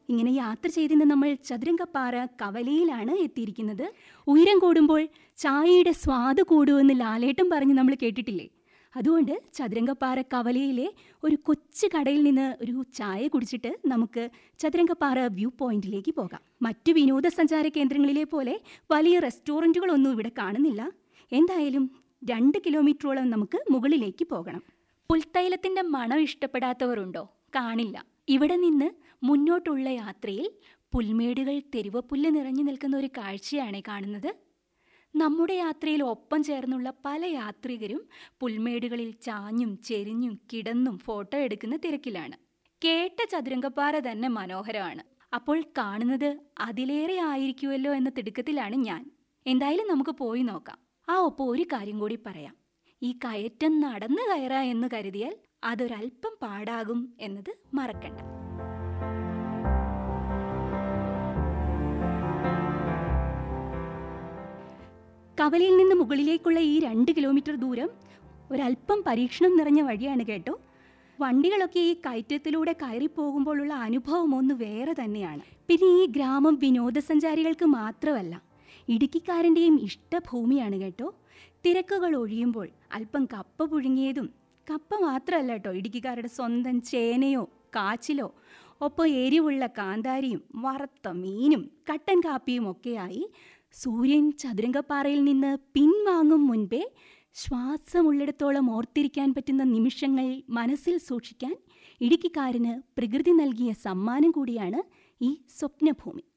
ഇങ്ങനെ യാത്ര ചെയ്തിന്ന് നമ്മൾ ചതുരംഗപ്പാറ കവലയിലാണ് എത്തിയിരിക്കുന്നത് ഉയരം കൂടുമ്പോൾ ചായയുടെ സ്വാദ് കൂടുമെന്ന് ലാലേട്ടം പറഞ്ഞ് നമ്മൾ കേട്ടിട്ടില്ലേ അതുകൊണ്ട് ചതുരംഗപ്പാറ കവലയിലെ ഒരു കൊച്ചു കടയിൽ നിന്ന് ഒരു ചായ കുടിച്ചിട്ട് നമുക്ക് ചതുരംഗപ്പാറ വ്യൂ പോയിന്റിലേക്ക് പോകാം മറ്റു വിനോദസഞ്ചാര കേന്ദ്രങ്ങളിലെ പോലെ വലിയ റെസ്റ്റോറൻറ്റുകളൊന്നും ഇവിടെ കാണുന്നില്ല എന്തായാലും രണ്ട് കിലോമീറ്ററോളം നമുക്ക് മുകളിലേക്ക് പോകണം പുൽത്തൈലത്തിന്റെ മണം ഇഷ്ടപ്പെടാത്തവരുണ്ടോ കാണില്ല ഇവിടെ നിന്ന് മുന്നോട്ടുള്ള യാത്രയിൽ പുൽമേടുകൾ തെരുവപ്പുല്ല് നിറഞ്ഞു നിൽക്കുന്ന ഒരു കാഴ്ചയാണ് കാണുന്നത് നമ്മുടെ യാത്രയിൽ ഒപ്പം ചേർന്നുള്ള പല യാത്രികരും പുൽമേടുകളിൽ ചാഞ്ഞും ചെരിഞ്ഞും കിടന്നും ഫോട്ടോ എടുക്കുന്ന തിരക്കിലാണ് കേട്ട ചതുരംഗപ്പാറ തന്നെ മനോഹരമാണ് അപ്പോൾ കാണുന്നത് അതിലേറെ ആയിരിക്കുമല്ലോ എന്ന തിടുക്കത്തിലാണ് ഞാൻ എന്തായാലും നമുക്ക് പോയി നോക്കാം ആ ഒപ്പം ഒരു കാര്യം കൂടി പറയാം ഈ കയറ്റം നടന്നു കയറാ എന്ന് കരുതിയാൽ അതൊരല്പം പാടാകും എന്നത് മറക്കണ്ട കവലയിൽ നിന്ന് മുകളിലേക്കുള്ള ഈ രണ്ട് കിലോമീറ്റർ ദൂരം ഒരല്പം പരീക്ഷണം നിറഞ്ഞ വഴിയാണ് കേട്ടോ വണ്ടികളൊക്കെ ഈ കയറ്റത്തിലൂടെ കയറി പോകുമ്പോഴുള്ള അനുഭവം ഒന്ന് വേറെ തന്നെയാണ് പിന്നെ ഈ ഗ്രാമം വിനോദസഞ്ചാരികൾക്ക് മാത്രമല്ല ഇടുക്കിക്കാരൻ്റെയും ഇഷ്ടഭൂമിയാണ് കേട്ടോ തിരക്കുകൾ ഒഴിയുമ്പോൾ അല്പം കപ്പ പുഴുങ്ങിയതും കപ്പ മാത്രമല്ല കേട്ടോ ഇടുക്കിക്കാരുടെ സ്വന്തം ചേനയോ കാച്ചിലോ ഒപ്പം എരിവുള്ള കാന്താരിയും വറുത്ത മീനും കട്ടൻ കാപ്പിയും ഒക്കെയായി സൂര്യൻ ചതുരംഗപ്പാറയിൽ നിന്ന് പിൻവാങ്ങും മുൻപേ ശ്വാസമുള്ളിടത്തോളം ഓർത്തിരിക്കാൻ പറ്റുന്ന നിമിഷങ്ങൾ മനസ്സിൽ സൂക്ഷിക്കാൻ ഇടുക്കിക്കാരന് പ്രകൃതി നൽകിയ സമ്മാനം കൂടിയാണ് ഈ സ്വപ്നഭൂമി